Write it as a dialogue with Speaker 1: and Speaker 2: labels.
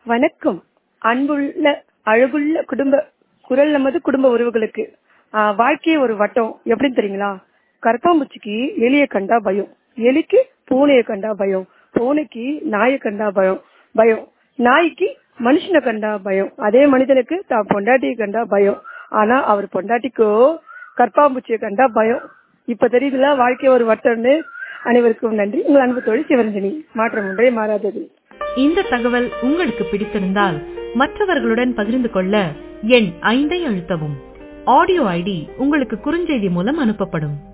Speaker 1: வணக்கம் அன்புள்ள அழகுள்ள குடும்ப குரல் நமது குடும்ப உறவுகளுக்கு ஆஹ் வாழ்க்கையே ஒரு வட்டம் எப்படின்னு தெரியுங்களா கரப்பாம்பூச்சிக்கு எலிய கண்டா பயம் எலிக்கு பூனைய கண்டா பயம் பூனைக்கு நாயை கண்டா பயம் பயம் நாய்க்கு மனுஷனை கண்டா பயம் அதே மனிதனுக்கு தான் பொண்டாட்டியை கண்டா பயம் ஆனா அவர் பொண்டாட்டிக்கோ கற்பாம்பூச்சியை கண்டா பயம் இப்ப தெரியுதுல வாழ்க்கை ஒரு வட்டம்னு அனைவருக்கும் நன்றி உங்கள் அன்பு தோழி சிவரஞ்சனி மாற்றம் ஒன்றே மாறாதது
Speaker 2: இந்த தகவல் உங்களுக்கு பிடித்திருந்தால் மற்றவர்களுடன் பகிர்ந்து கொள்ள எண் ஐந்தை அழுத்தவும் ஆடியோ ஐடி உங்களுக்கு குறுஞ்செய்தி மூலம் அனுப்பப்படும்